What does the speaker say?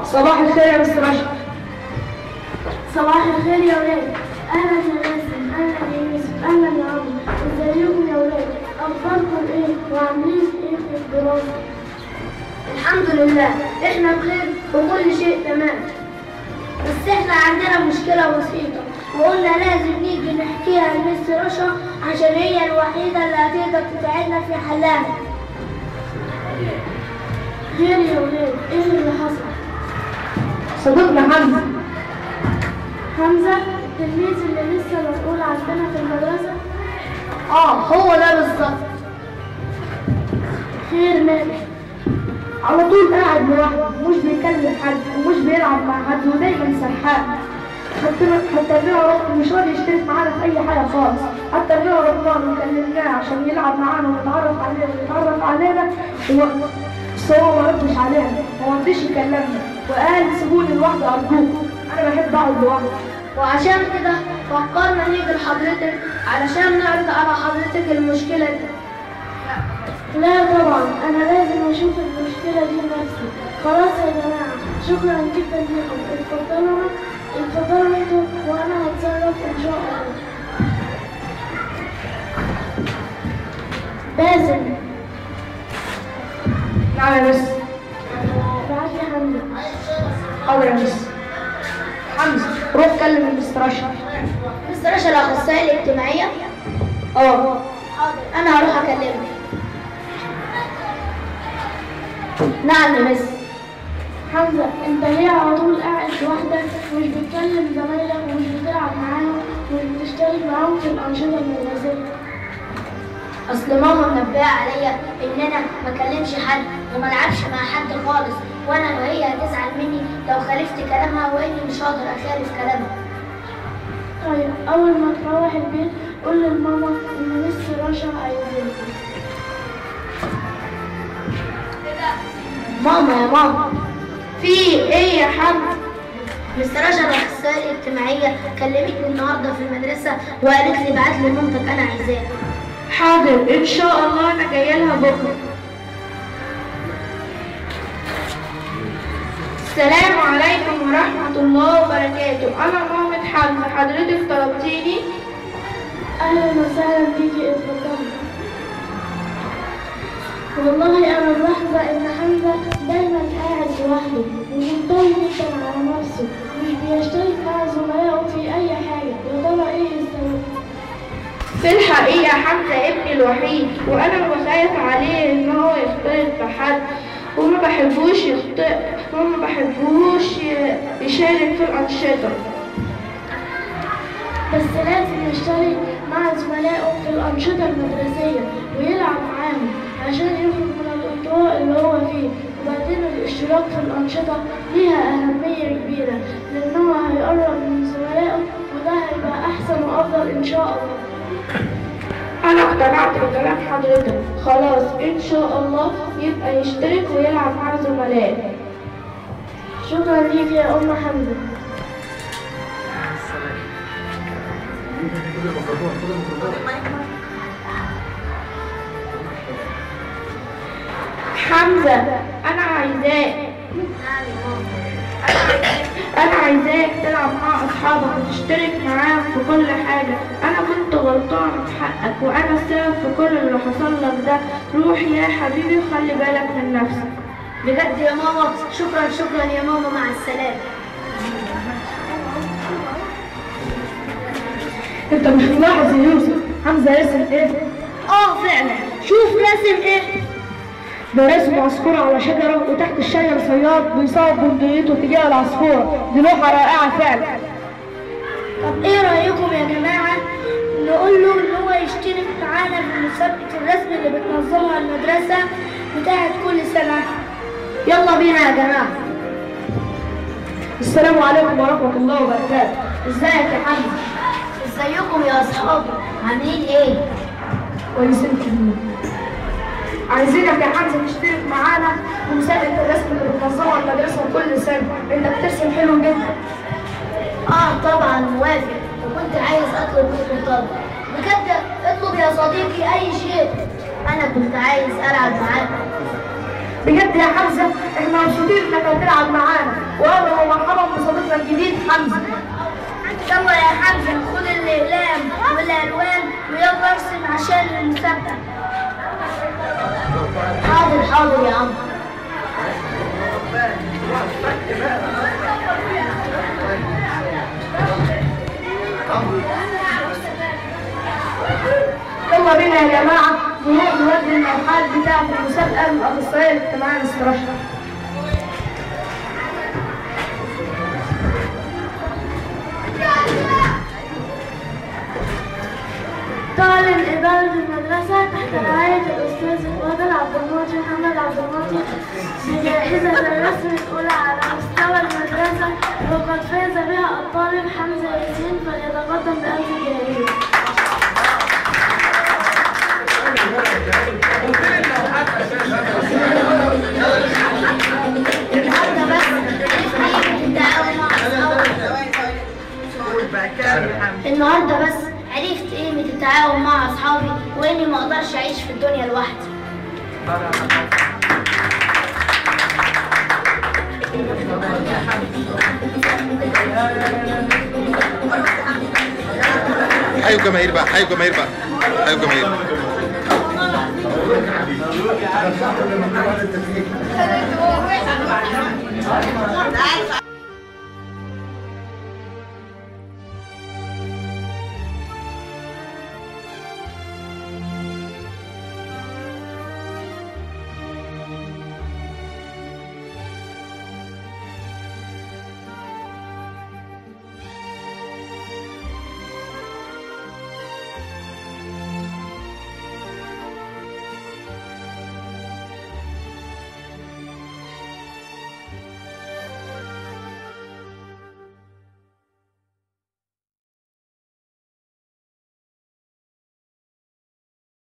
صباح الخير يا مستر اشرف صباح الخير يا ولاد اهلا يا باسم اهلا يا يوسف اهلا يا عمرو ازيكم يا ولاد اخباركم ايه وعاملين ايه في الدراسه الحمد لله احنا بخير وكل شيء تمام بس احنا عندنا مشكلة بسيطة وقلنا لازم نيجي نحكيها لمس رشا عشان هي الوحيدة اللي هتقدر تساعدنا في حلها خير يا ولاد ايه اللي حصل صديقنا حمزه حمزه التلميذ اللي لسه مسؤول عندنا في المدرسه اه هو ده بالظبط خير مالك على طول قاعد لوحده مش بيكلم حد ومش بيلعب مع حد ودايما سرحان حتى حتى بنعرف مش راضي يشترك معانا في اي حاجه خالص حتى بنعرف مرة وكلمناه عشان يلعب معانا ويتعرف علينا ويتعرف علينا هو- بس هو ما ردش علينا وما رضيش يكلمنا وقال سيبوني لوحدي ارجوكم انا بحب اقعد لوحدي وعشان كده فكرنا نيجي لحضرتك علشان نعرض على حضرتك المشكلة دي لا طبعا انا لازم اشوف المشكله دي بنفسي خلاص يا جماعه شكرا جدا لكم اتفضلوا اتفضلوا انتوا وانا هتصرف ان شاء الله باسم نعم يا مس بعت لي حمزه حاضر يا مس حمزه روح كلم المستر اشرف مستر رشا الأخصائية الاجتماعية اه حاضر أنا هروح أكلمه نعم يا مس حمزه انت ليه على طول قاعد لوحدك مش بتكلم زمايلك ومش بتلعب معاهم ومش بتشترك معاهم في الانشطه المدرسيه اصل ماما منبهه عليا ان انا ما اكلمش حد وما العبش مع حد خالص وانا وهي هتزعل مني لو خالفت كلامها واني مش هقدر اخالف كلامها طيب اول ما تروح البيت قول لماما ان مس رشا عايزاك ماما يا ماما في ايه يا حمد مستر رشا الاخصائيه الاجتماعيه كلمتني النهارده في المدرسه وقالت لي ابعت لي مامتك انا عايزاك حاضر ان شاء الله انا جايه لها بكره السلام عليكم ورحمة الله وبركاته أنا مامة حمزة حضرتك طلبتيني اهلا وسهلا بيكي اتفضلي والله انا ملاحظه ان حمزه دايما قاعد لوحده ومنطوي جدا على نفسه مش بيشترك مع زملائه في اي حاجه يا ترى ايه السبب في الحقيقة حمزة ابني الوحيد وأنا بخاف عليه إن هو يختلط بحد وما بحبوش يخطئ وما بحبوش ي- يشارك في الأنشطة بس لازم يشترك مع زملائه في الأنشطة المدرسية ويلعب معاهم عشان يخرج من الانطواء اللي هو فيه وبعدين الاشتراك في الأنشطة ليها أهمية كبيرة لأنه هيقرب من زملائه وده هيبقى أحسن وأفضل إن شاء الله أنا اقتنعت بكلام حضرتك خلاص إن شاء الله يبقى يشترك ويلعب مع زملائه شكرا ليك يا أم حمزة حمزة أنا عايزاك أنا عايزاك تلعب مع أصحابك وتشترك معاهم في كل حاجة أنا كنت غلطانة في حقك وأنا السبب في كل اللي حصل لك ده روح يا حبيبي وخلي بالك من نفسك بجد يا ماما شكرا شكرا يا ماما مع السلامه أنت مش ملاحظ يا يوسف حمزة رسم إيه؟ اه فعلا شوف راسم ايه ده رسم عصفورة على شجرة وتحت الشجرة صياد بيصاب بندقيته تجاه العصفورة دي لوحة رائعة فعلا طب ايه رايكم يا جماعه نقول له ان هو يشترك معانا في مسابقه الرسم اللي بتنظمها المدرسه بتاعت كل سنه يلا بينا يا جماعه السلام عليكم ورحمة الله وبركاته ازيك يا حمزة ازيكم يا اصحابي عاملين ايه كويسين كلنا عايزينك يا حمزة تشترك معانا في مسابقة الرسم اللي بتنظمها المدرسة كل سنة انت بترسم حلو جدا اه طبعا موافق وكنت عايز اطلب منكم طلب بجد اطلب يا صديقي اي شيء انا كنت عايز العب معاكم بجد يا حمزة احنا مبسوطين انك هتلعب معانا واهلا ومرحبا بصديقنا الجديد حمزة يلا يا حمزة خد الأقلام والألوان ويلا ارسم عشان المسابقة حاضر حاضر يا عم يلا بينا يا جماعة نروح نودي المرحلة بتاعة المسابقة للأخصائية الاجتماعية الاسترشاد تعلن إدارة المدرسة تحت رعاية الأستاذ الفاضل عبد المعطي محمد عبد المعطي بجائزة الرسم الأولى على مستوى المدرسة وقد فاز بها الطالب حمزة ياسين فليتقدم بألف جائزة. النهارده بس عرفت قيمة التعاون مع أصحابي وإني ما أقدرش أعيش في الدنيا لوحدي حيوا الجماهير بقى حيوا الجماهير بقى حيوا الجماهير Thank you.